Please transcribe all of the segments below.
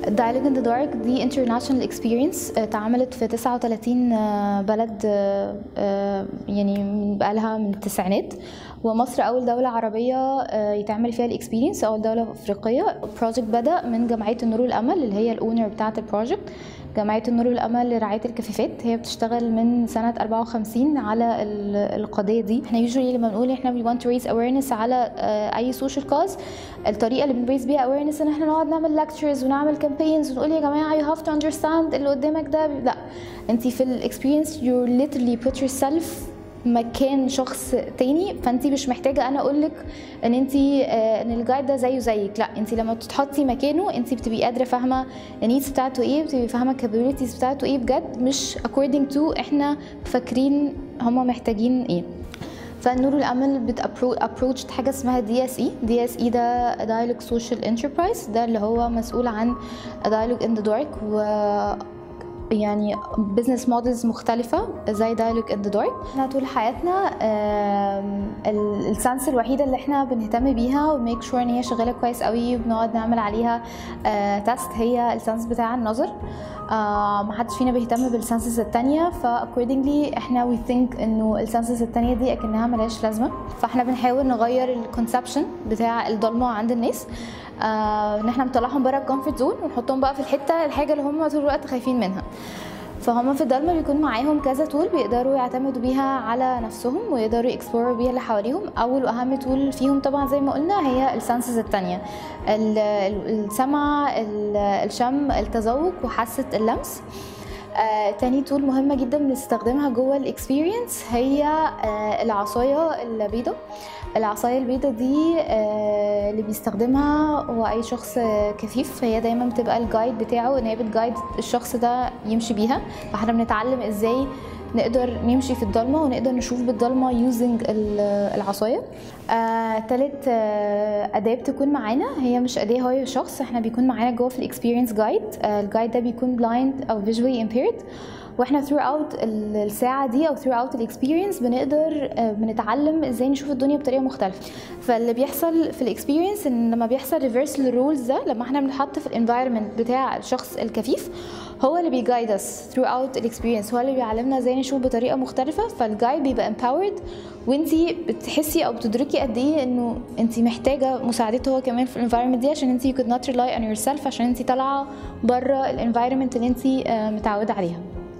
Dialogue in the Dark دي international experience آه، اتعملت في 39 آه، بلد آه، آه، يعني من- بقالها من التسعينات ومصر أول دولة عربية آه، يتعمل فيها الاكسبيرينس أول دولة أفريقية البروجكت بدأ من جمعية النور والأمل اللي هي الأونر بتاعة البروجكت جمعية النور والأمل لرعاية الكفيفات هي بتشتغل من سنة 54 على ال- القضية دي احنا usually لما بنقول احنا we want to raise awareness على آه، أي social cause الطريقة اللي بنريز بيها awareness ان احنا نقعد نعمل lectures ونعمل campaigns ونقول يا جماعة you have to understand اللي قدامك ده لا انت في الاكسبيرينس you literally put yourself مكان شخص تاني فانت مش محتاجه انا اقول لك ان انت ان الجايد ده زيه زيك لا انت لما بتتحطي مكانه انت بتبقي قادره فاهمه النيدز بتاعته ايه بتبقي فاهمه الكابابيلتيز بتاعته ايه بجد مش according to احنا فاكرين هما محتاجين ايه فالنور والامل بتابروتش حاجه اسمها دي اس اي دي اس اي ده دايلوج سوشيال انتربرايز ده اللي هو مسؤول عن دايلوج ان ذا دارك و يعني بزنس مودلز مختلفة زي دايلوج ان ذا دارك احنا طول حياتنا آم، ال- السنس الوحيدة اللي احنا بنهتم بيها وميك شور ان هي شغالة كويس قوي وبنقعد نعمل عليها تيست هي السنس بتاع النظر آه، محدش فينا بيهتم بالسنسز التانية ف accordingly احنا we think انه السنسز التانية دي اكنها ملهاش لازمة فاحنا بنحاول نغير الكونسبشن بتاع الضلمة عند الناس آه، ان احنا نطلعهم بره الكومفورت زون ونحطهم بقى في الحتة الحاجة اللي هم طول الوقت خايفين منها فهم في الضلمه بيكون معاهم كذا تول بيقدروا يعتمدوا بيها على نفسهم ويقدروا يكسبلوروا بيها اللي حواليهم اول واهم تول فيهم طبعا زي ما قلنا هي السنسز التانية ال- ال- السمع ال- الشم التذوق وحاسه اللمس آه، تاني تول مهمة جدا بنستخدمها جوه الاكسبيرينس هي آه، العصاية البيضة العصاية البيضة دي آه، اللي بيستخدمها هو أي شخص آه، كفيف هي دايما بتبقى الجايد بتاعه إن هي بتجايد الشخص ده يمشي بيها فاحنا بنتعلم ازاي نقدر نمشي في الضلمة ونقدر نشوف بالضلمة يوزنج العصاية آه، تالت آه، أداة بتكون معانا هي مش أداة هو شخص احنا بيكون معانا جوه في الاكسبيرينس جايد الجايد ده بيكون بلايند أو فيجوالي impaired واحنا throughout ال- الساعة دي أو throughout الاكسبيرينس بنقدر آه، بنتعلم ازاي نشوف الدنيا بطريقة مختلفة فاللي بيحصل في الاكسبيرينس ان لما بيحصل ريفرس للرولز ده لما احنا بنحط في الانفايرمنت بتاع الشخص الكفيف هو اللي بيجايد اس throughout الاكسبيرينس هو اللي بيعلمنا ازاي نشوف بطريقه مختلفه فالجايد بيبقى empowered وانتي بتحسي او بتدركي قد ايه انه انتي محتاجه مساعدته هو كمان في الانفايرمنت دي عشان انتي you could not rely on yourself عشان انتي طالعه بره الانفايرمنت اللي انتي آه، متعوده عليها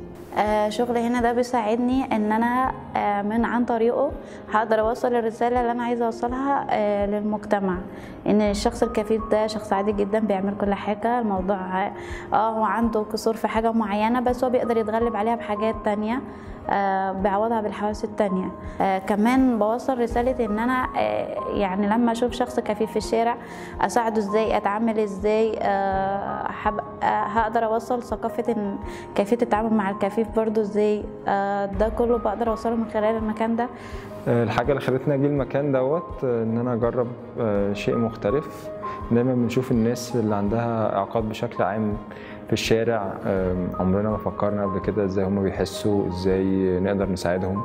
آه، شغلي هنا ده بيساعدني ان انا آه، من عن طريقه هقدر اوصل الرساله اللي انا عايزه اوصلها آه، للمجتمع ان الشخص الكفيف ده شخص عادي جدا بيعمل كل حاجه الموضوع اه هو عنده قصور في حاجه معينه بس هو بيقدر يتغلب عليها بحاجات تانية آه، بيعوضها بالحواس التانية آه، كمان بوصل رسالة ان انا آه، يعني لما اشوف شخص كفيف في الشارع اساعده ازاي اتعامل ازاي آه، حب- آه، هقدر اوصل ثقافة إن كيفية التعامل مع الكفيف برضو ازاي آه، ده كله بقدر اوصله من خلال المكان ده آه، الحاجة اللي خلتني أجي المكان دوت آه، إن أنا أجرب آه، شيء مختلف دايما بنشوف الناس اللي عندها إعاقات بشكل عام في الشارع آم، عمرنا ما فكرنا قبل كده إزاي هما بيحسوا إزاي نقدر نساعدهم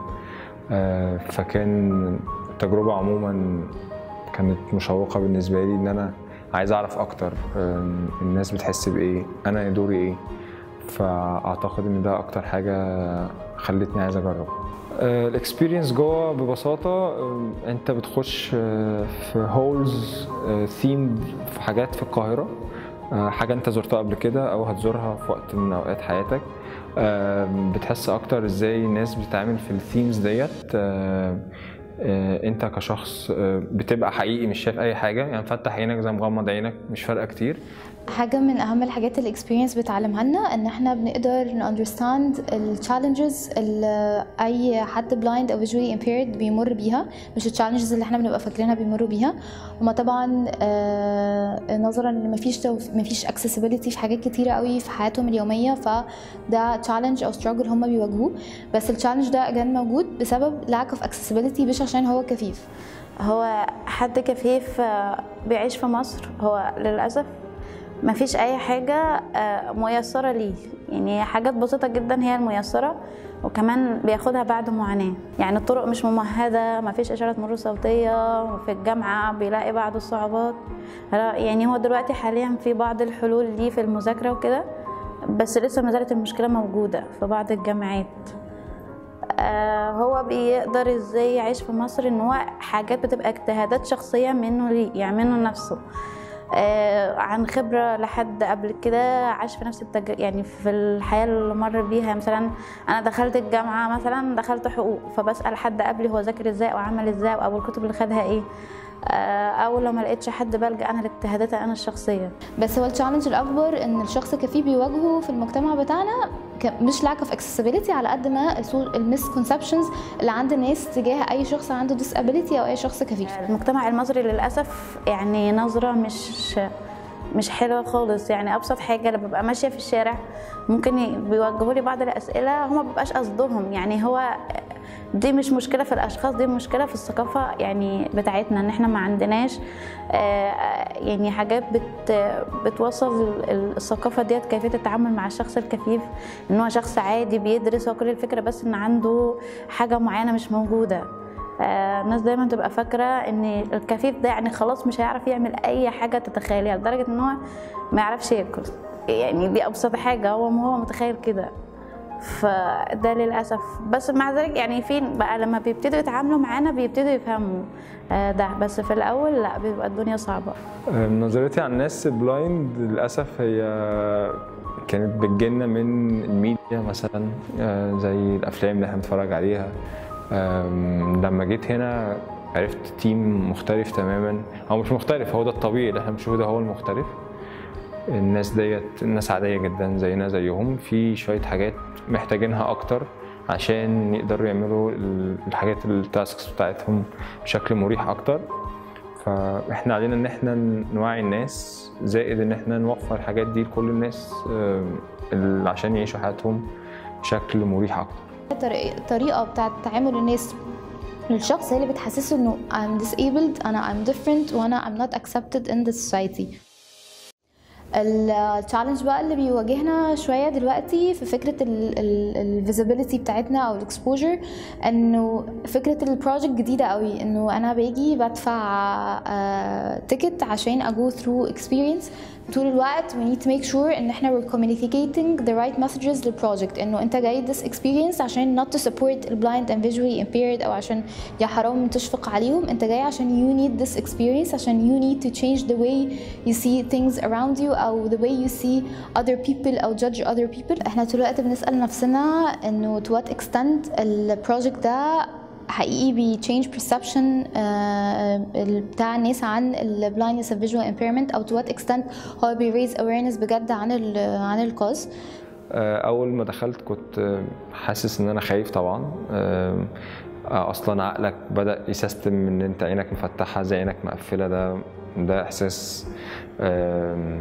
آه، فكان التجربة عموما كانت مشوقة بالنسبة لي إن أنا عايز أعرف أكتر آم، الناس بتحس بإيه أنا دوري إيه فأعتقد إن ده أكتر حاجة خلتني عايز أجرب الاكسبيرينس جوه ببساطه آه، انت بتخش آه، في هولز ثيم في حاجات في القاهره آه، حاجه انت زرتها قبل كده او هتزورها في وقت من اوقات حياتك آه، بتحس اكتر ازاي الناس بتتعامل في الثيمز ديت آه، آه، انت كشخص آه، بتبقى حقيقي مش شايف اي حاجه يعني مفتح عينك زي مغمض عينك مش فارقه كتير حاجة من أهم الحاجات اللي الاكسبيرينس بتعلمها لنا إن إحنا بنقدر نأندرستاند التشالنجز اللي أي حد بلايند أو فيجوالي impaired بيمر بيها مش التشالنجز اللي إحنا بنبقى فاكرينها بيمروا بيها هما طبعا آه، نظرا إن مفيش توف- مفيش accessibility في حاجات كتيرة قوي في حياتهم اليومية فده تشالنج أو struggle هما بيواجهوه بس التشالنج ده كان موجود بسبب lack of accessibility مش عشان هو كفيف هو حد كفيف آه، بيعيش في مصر هو للأسف مفيش اي حاجه آه، ميسره ليه يعني حاجات بسيطه جدا هي الميسره وكمان بياخدها بعد معاناه يعني الطرق مش ممهده مفيش اشاره مرور صوتيه في الجامعه بيلاقي بعض الصعوبات لا، يعني هو دلوقتي حاليا في بعض الحلول ليه في المذاكره وكده بس لسه ما زالت المشكله موجوده في بعض الجامعات آه، هو بيقدر ازاي يعيش في مصر ان هو حاجات بتبقى اجتهادات شخصيه منه ليه يعني منه نفسه آه، عن خبره لحد قبل كده عاش في نفس التج... يعني في الحياه اللي مر بيها مثلا انا دخلت الجامعه مثلا دخلت حقوق فبسال حد قبلي هو ذاكر ازاي او عمل ازاي او الكتب اللي خدها ايه آه، او لو ما لقيتش حد بلجا انا لاجتهاداتي انا الشخصيه بس هو التشالنج الاكبر ان الشخص الكفيف بيواجهه في المجتمع بتاعنا ك- مش lack of accessibility على قد ما المسكونسبشنز اللي عند الناس تجاه اي شخص عنده disability او اي شخص كفيف المجتمع المصري للاسف يعني نظره مش مش حلوه خالص يعني ابسط حاجه لما ببقى ماشيه في الشارع ممكن ي- بيوجهوا لي بعض الاسئله هما ما بيبقاش قصدهم يعني هو دي مش مشكله في الاشخاص دي مشكله في الثقافه يعني بتاعتنا ان احنا ما عندناش آه، يعني حاجات بت بتوصل ال- الثقافه ديت كيفيه التعامل مع الشخص الكفيف ان هو شخص عادي بيدرس هو كل الفكره بس ان عنده حاجه معينه مش موجوده آه، الناس دايما تبقى فاكره ان الكفيف ده يعني خلاص مش هيعرف يعمل اي حاجه تتخيلها لدرجه ان هو ما يعرفش ياكل يعني دي ابسط حاجه هو هو متخيل كده فده للاسف بس مع ذلك يعني فين بقى لما بيبتدوا يتعاملوا معانا بيبتدوا يفهموا آه، ده بس في الاول لا بيبقى الدنيا صعبه أم، نظرتي عن الناس بلايند للأسف هي كانت بتجيلنا من الميديا مثلا آه، زي الأفلام اللي احنا بنتفرج عليها أم، لما جيت هنا عرفت تيم مختلف تماما أو مش مختلف هو ده الطبيعي اللي احنا بنشوفه ده هو المختلف الناس ديت ناس عادية جدا زينا زيهم في شوية حاجات محتاجينها أكتر عشان يقدروا يعملوا ال- الحاجات التاسكس بتاعتهم بشكل مريح أكتر فاحنا علينا ان احنا نوعي الناس زائد ان احنا نوفر الحاجات دي لكل الناس آم، اللي عشان يعيشوا حياتهم بشكل مريح اكتر الطريقة- الطريقة بتاعت تعامل الناس للشخص هي اللي بتحسسه انه I'm disabled انا I'm different وانا I'm not accepted in the society التشالنج بقى اللي بيواجهنا شويه دلوقتي في فكره الفيزيبيليتي بتاعتنا او الاكسبوجر انه فكره البروجكت جديده قوي انه انا باجي بدفع تيكت عشان اجو ثرو اكسبيرينس طول الوقت we need to make sure ان احنا we're communicating the right messages للبروجكت انه انت جاي this experience عشان not to support the blind and visually impaired او عشان يا حرام تشفق عليهم انت جاي عشان you need this experience عشان you need to change the way you see things around you او the way you see other people او judge other people احنا طول الوقت بنسأل نفسنا انه to what extent البروجكت ده حقيقي بي change perception آه، ال- بتاع الناس عن ال blindness and visual impairment او to what extent هو بي raise awareness بجد عن ال عن الكوز آه، اول ما دخلت كنت آه، حاسس ان انا خايف طبعا آم، آه، اصلا عقلك بدا يسيستم ان انت عينك مفتحه زي عينك مقفله ده ده احساس آم،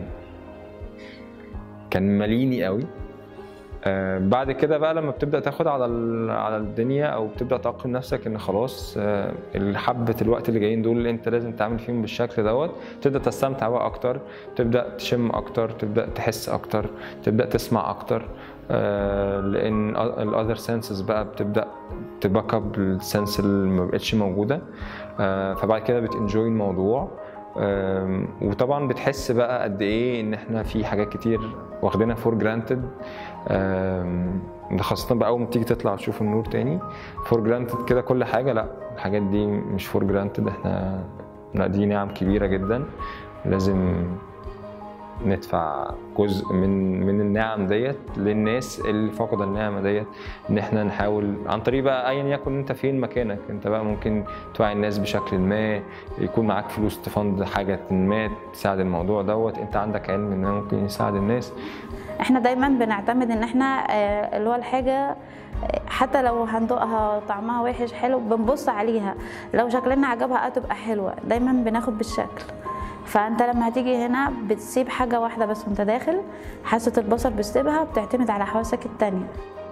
كان ماليني قوي آه، بعد كده بقى لما بتبدا تاخد على ال- على الدنيا او بتبدا تعقل نفسك ان خلاص آه، الحبه الوقت اللي جايين دول اللي انت لازم تعمل فيهم بالشكل دوت تبدا تستمتع بقى اكتر تبدا تشم اكتر تبدا تحس اكتر تبدا تسمع اكتر آه، لان الاذر سنسز بقى بتبدا تباك اب السنس اللي ما بقتش موجوده آه، فبعد كده بتنجوي الموضوع آم، وطبعا بتحس بقى قد ايه ان احنا في حاجات كتير واخدينها فور جرانتد ده خاصة بقى أول ما تيجي تطلع تشوف النور تاني فور جرانتد كده كل حاجة لا الحاجات دي مش فور جرانتد احنا لا دي نعم كبيرة جدا لازم ندفع جزء من من النعم ديت للناس اللي فقد النعمه ديت ان احنا نحاول عن طريق بقى ايا يكن انت فين مكانك انت بقى ممكن توعي الناس بشكل ما يكون معاك فلوس تفند حاجه ما تساعد الموضوع دوت انت عندك علم ان ممكن يساعد الناس احنا دايما بنعتمد ان احنا آه، اللي هو الحاجه آه، حتى لو هندوقها طعمها وحش حلو بنبص عليها لو شكلنا عجبها اه تبقى حلوه دايما بناخد بالشكل فانت لما هتيجي هنا بتسيب حاجه واحده بس وانت داخل حاسه البصر بتسيبها بتعتمد على حواسك التانية